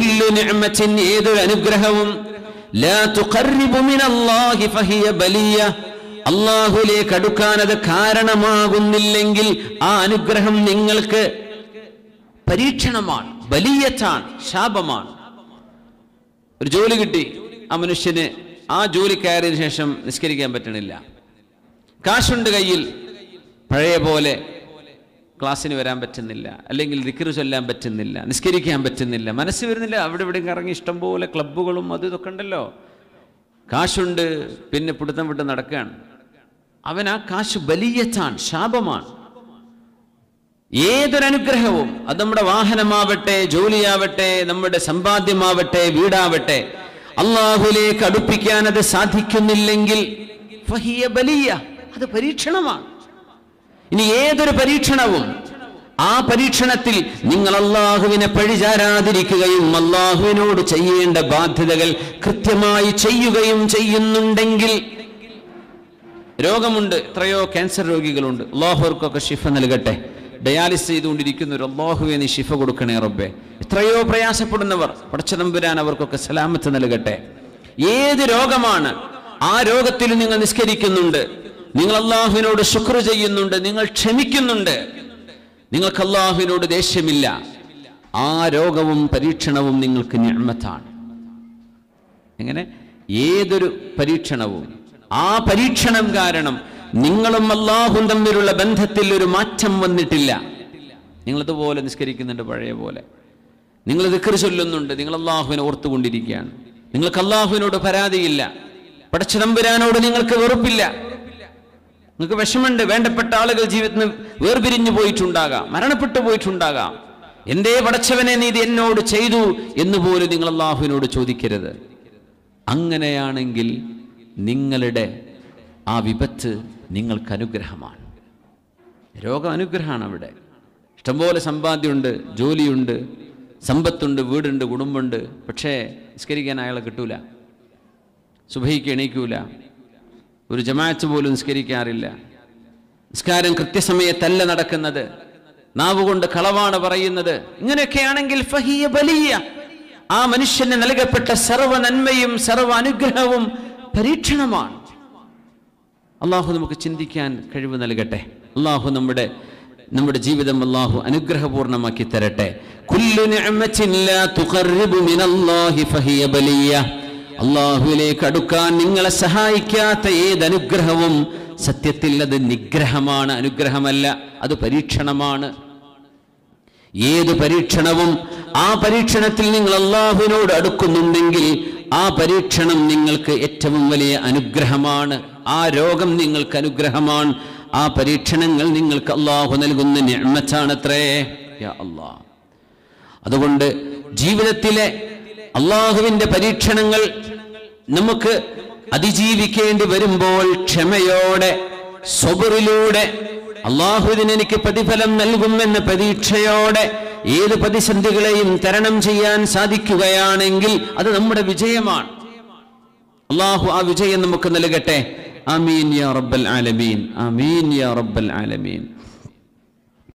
കുല്ലു നിഅമത്തിൻ ഏതൊരു അനുഗ്രഹവും ലാ തുഖർരിബു മിനല്ലാഹി ഫഹിയ ബലിയ അള്ളാഹുലേക്ക് അടുക്കാൻ അത് കാരണമാകുന്നില്ലെങ്കിൽ ആ അനുഗ്രഹം നിങ്ങൾക്ക് പരീക്ഷണമാണ് ബലിയത്താണ് ശാപമാണ് ഒരു ജോലി കിട്ടി ആ മനുഷ്യന് ആ ജോലി കയറിയതിനു ശേഷം നിസ്കരിക്കാൻ പറ്റണില്ല കാശുണ്ട് കയ്യിൽ പഴയ പോലെ ക്ലാസ്സിന് വരാൻ പറ്റുന്നില്ല അല്ലെങ്കിൽ ദിക്കറ് ചൊല്ലാൻ പറ്റുന്നില്ല നിസ്കരിക്കാൻ പറ്റുന്നില്ല മനസ്സ് വരുന്നില്ല അവിടെ ഇവിടെ ഇറങ്ങി ഇഷ്ടംപോലെ ക്ലബ്ബുകളും അതും ഇതൊക്കെ ഉണ്ടല്ലോ കാശുണ്ട് പിന്നെ പിടുത്തം വിട്ട് നടക്കുകയാണ് അവൻ ആ കാശ് ബലിയത്താണ് ശാപമാണ് ഏതൊരനുഗ്രഹവും അത് നമ്മുടെ വാഹനമാവട്ടെ ജോലിയാവട്ടെ നമ്മുടെ സമ്പാദ്യമാവട്ടെ വീടാവട്ടെ അള്ളാഹുലേക്ക് അടുപ്പിക്കാൻ അത് സാധിക്കുന്നില്ലെങ്കിൽ ഫഹിയ ബലിയ അത് പരീക്ഷണമാണ് ഇനി ഏതൊരു പരീക്ഷണവും ആ പരീക്ഷണത്തിൽ നിങ്ങൾ അള്ളാഹുവിനെ പഴിചാരാതിരിക്കുകയും അള്ളാഹുവിനോട് ചെയ്യേണ്ട ബാധ്യതകൾ കൃത്യമായി ചെയ്യുകയും ചെയ്യുന്നുണ്ടെങ്കിൽ രോഗമുണ്ട് എത്രയോ ക്യാൻസർ രോഗികളുണ്ട് അള്ളാഹുവർക്കൊക്കെ ഷിഫ നൽകട്ടെ ഡയാലിസ് ചെയ്തുകൊണ്ടിരിക്കുന്നവർ അള്ളാഹുവെ നീ ഷിഫ കൊടുക്കണേ റബ്ബെ എത്രയോ പ്രയാസപ്പെടുന്നവർ പടച്ചതമ്പുരാൻ അവർക്കൊക്കെ സലാമത്ത് നൽകട്ടെ ഏത് രോഗമാണ് ആ രോഗത്തിൽ നിങ്ങൾ നിസ്കരിക്കുന്നുണ്ട് നിങ്ങൾ അള്ളാഹുവിനോട് ശുക്ർ ചെയ്യുന്നുണ്ട് നിങ്ങൾ ക്ഷമിക്കുന്നുണ്ട് നിങ്ങൾക്ക് അള്ളാഹുവിനോട് ദേഷ്യമില്ല ആ രോഗവും പരീക്ഷണവും നിങ്ങൾക്ക് ഞമ്മത്താണ് എങ്ങനെ ഏതൊരു പരീക്ഷണവും ആ പരീക്ഷണം കാരണം നിങ്ങളും അള്ളാഹും തമ്മിലുള്ള ബന്ധത്തിൽ ഒരു മാറ്റം വന്നിട്ടില്ല നിങ്ങളതുപോലെ നിസ്കരിക്കുന്നുണ്ട് പഴയ പോലെ നിങ്ങൾ ദിക്കർ ചൊല്ലുന്നുണ്ട് നിങ്ങൾ അള്ളാഹുവിനെ ഓർത്തുകൊണ്ടിരിക്കുകയാണ് നിങ്ങൾക്ക് അള്ളാഹുവിനോട് പരാതിയില്ല പടച്ചതമ്പുരാനോട് നിങ്ങൾക്ക് വെറുപ്പില്ല നിങ്ങൾക്ക് വിഷമുണ്ട് വേണ്ടപ്പെട്ട ആളുകൾ ജീവിതത്തിൽ നിന്ന് വേർപിരിഞ്ഞു പോയിട്ടുണ്ടാകാം മരണപ്പെട്ടു പോയിട്ടുണ്ടാകാം എന്തേ പടച്ചവനെ നീ ഇത് എന്നോട് ചെയ്തു എന്ന് പോലും നിങ്ങൾ അള്ളാഹുവിനോട് ചോദിക്കരുത് അങ്ങനെയാണെങ്കിൽ നിങ്ങളുടെ ആ വിപത്ത് നിങ്ങൾക്ക് അനുഗ്രഹമാണ് രോഗം അനുഗ്രഹമാണ് അവിടെ ഇഷ്ടംപോലെ സമ്പാദ്യമുണ്ട് ജോലിയുണ്ട് സമ്പത്തുണ്ട് വീടുണ്ട് കുടുംബമുണ്ട് പക്ഷേ നിസ്കരിക്കാൻ അയാളെ കിട്ടൂല സുബഹിക്ക് എണീക്കൂല ഒരു ജമാഅത്ത് പോലും നിസ്കരിക്കാറില്ല നിസ്കാരം കൃത്യസമയത്തല്ല നടക്കുന്നത് നാവ് കൊണ്ട് കളവാണ് പറയുന്നത് ഇങ്ങനെയൊക്കെയാണെങ്കിൽ ഫഹിയ ബലിയ ആ മനുഷ്യന് നൽകപ്പെട്ട സർവ്വ നന്മയും സർവ്വ അനുഗ്രഹവും പരീക്ഷണമാണ് അള്ളാഹു നമുക്ക് ചിന്തിക്കാൻ കഴിവ് നൽകട്ടെ അള്ളാഹു നമ്മുടെ നമ്മുടെ ജീവിതം അള്ളാഹു അനുഗ്രഹപൂർണമാക്കി തരട്ടെ കുല്ലു നിഅമത്തിൻ ലാ തുഖർരിബു മിനല്ലാഹി ഫഹിയ ബലിയ അള്ളാഹുവിലേക്ക് അടുക്കാൻ നിങ്ങളെ സഹായിക്കാത്ത ഏത് അനുഗ്രഹവും സത്യത്തിൽ അത് നിഗ്രഹമാണ് അനുഗ്രഹമല്ല അത് പരീക്ഷണമാണ് ഏത് പരീക്ഷണവും ആ പരീക്ഷണത്തിൽ നിങ്ങൾ അള്ളാഹുവിനോട് അടുക്കുന്നുണ്ടെങ്കിൽ ആ പരീക്ഷണം നിങ്ങൾക്ക് ഏറ്റവും വലിയ അനുഗ്രഹമാണ് ആ രോഗം നിങ്ങൾക്ക് അനുഗ്രഹമാണ് ആ പരീക്ഷണങ്ങൾ നിങ്ങൾക്ക് അള്ളാഹു നൽകുന്ന ഞമ്മച്ചാണത്രേ യാ അള്ളാഹ് അതുകൊണ്ട് ജീവിതത്തിലെ അള്ളാഹുവിന്റെ പരീക്ഷണങ്ങൾ നമുക്ക് അതിജീവിക്കേണ്ടി വരുമ്പോൾ ക്ഷമയോടെ സ്വബറിലൂടെ അള്ളാഹു ഇതിന് എനിക്ക് പ്രതിഫലം നൽകുമെന്ന പ്രതീക്ഷയോടെ ഏത് പ്രതിസന്ധികളെയും തരണം ചെയ്യാൻ സാധിക്കുകയാണെങ്കിൽ അത് നമ്മുടെ വിജയമാണ് അള്ളാഹു ആ വിജയം നമുക്ക് നൽകട്ടെ ആമീൻ യാ റബ്ബൽ ആലമീൻ ആമീൻ യാ റബ്ബൽ ആലമീൻ